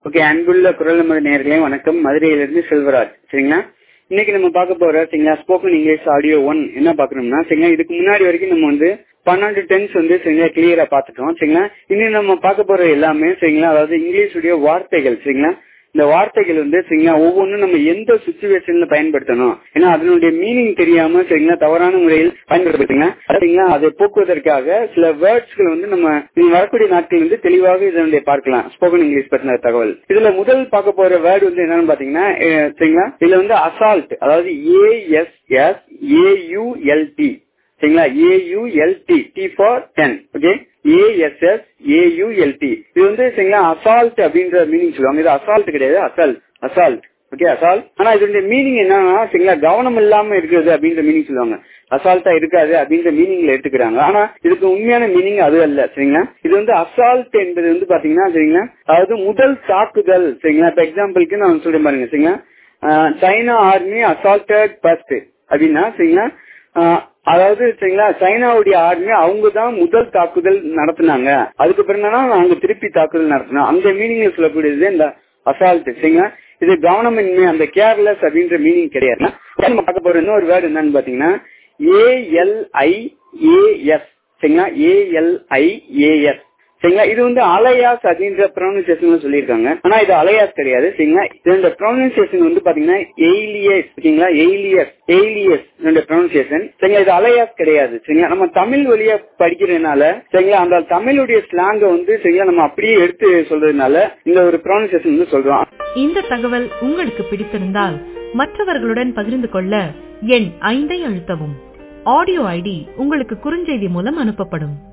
okay அன்புள்ள குரல் நமது நேர்களே வணக்கம் மதுரையிலிருந்து செல்வராஜ் சரிங்களா இன்னைக்கு நம்ம பார்க்க போற சரிங்களா ஸ்போக்கன் இங்கிலீஷ் ஆடியோ ஒன் என்ன பாக்கணும்னா சரிங்களா இதுக்கு முன்னாடி வரைக்கும் நம்ம வந்து பன்னெண்டு டென்ஸ் வந்து சரிங்களா கிளியரா பாத்துட்டோம் சரிங்களா இன்னும் நம்ம பார்க்க போற எல்லாமே சரிங்களா அதாவது இங்கிலீஷுடைய வார்த்தைகள் சரிங்களா இந்த வார்த்தைகள் வந்து சரிங்களா ஒவ்வொன்றும் நம்ம எந்த சுச்சுவேஷன்ல பயன்படுத்தணும் ஏன்னா அதனுடைய மீனிங் தெரியாம சரிங்களா தவறான முறையில் பயன்படுத்துங்க சரிங்களா அதை போக்குவதற்காக சில வேர்ட்ஸ்கள் வந்து நம்ம இனி வரக்கூடிய நாட்கள் வந்து தெளிவாக இதனுடைய பார்க்கலாம் ஸ்போக்கன் இங்கிலீஷ் பற்றின தகவல் இதுல முதல் பார்க்க போற வேர்டு வந்து என்னன்னு பாத்தீங்கன்னா அஹ், சரிங்களா இதுல வந்து அசால்ட் அதாவது ஏஎஸ்எஸ் ஏயுஎல்டி சரிங்களா A U L T T for ten okay A S S A U L T இது வந்து சரிங்களா அசால்ட் அப்படின்ற மீனிங் சொல்லுவாங்க இது அசால்ட் கிடையாது அசால்ட் அசால்ட் ஓகே அசால்ட் ஆனா இதனுடைய மீனிங் என்னன்னா சரிங்களா கவனம் இல்லாம இருக்கிறது அப்படின்ற மீனிங் சொல்லுவாங்க அசால்ட்டா இருக்காது அப்படின்ற மீனிங்ல எடுத்துக்கிறாங்க ஆனா இதுக்கு உண்மையான மீனிங் அது அல்ல சரிங்களா இது வந்து அசால்ட் என்பது வந்து பாத்தீங்கன்னா சரிங்களா அதாவது முதல் தாக்குதல் சரிங்களா இப்ப எக்ஸாம்பிளுக்கு நான் சொல்றேன் பாருங்க சரிங்களா சைனா ஆர்மி அசால்டட் ஃபர்ஸ்ட் அப்படின்னா சரிங்களா ஆஹ் அதாவது சரிங்களா சைனாவுடைய ஆர்மி அவங்க தான் முதல் தாக்குதல் நடத்தினாங்க அதுக்கு பிறகு அவங்க திருப்பி தாக்குதல் நடத்தினோம் அந்த மீனிங்ல சொல்லக்கூடியது இந்த அசால்ட் சரிங்களா இது கவனமின்மை அந்த கேர்லெஸ் அப்படின்ற மீனிங் கிடையாது நம்ம பார்க்க போற இன்னொரு வேர்டு என்னன்னு பாத்தீங்கன்னா ஏஎல்ஐ ஏஎஸ் சரிங்களா ஏஎல்ஐ ஏஎஸ் சரிங்களா இது வந்து அலையாஸ் அப்படின்ற ப்ரொனன்சியேஷன் சொல்லியிருக்காங்க ஆனா இது அலையாஸ் கிடையாது சரிங்களா இதோட ப்ரொனன்சியேஷன் வந்து பாத்தீங்கன்னா எய்லியஸ் ஓகேங்களா எய்லியஸ் எய்லியஸ் இதோட ப்ரொனன்சியேஷன் சரிங்களா இது அலையாஸ் கிடையாது சரிங்களா நம்ம தமிழ் வழியா படிக்கிறதுனால சரிங்களா அந்த தமிழுடைய ஸ்லாங்க வந்து சரிங்களா நம்ம அப்படியே எடுத்து சொல்றதுனால இந்த ஒரு ப்ரொனன்சியேஷன் வந்து சொல்றோம் இந்த தகவல் உங்களுக்கு பிடித்திருந்தால் மற்றவர்களுடன் பகிர்ந்து கொள்ள எண் ஐந்தை அழுத்தவும் ஆடியோ ஐடி உங்களுக்கு குறுஞ்செய்தி மூலம் அனுப்பப்படும்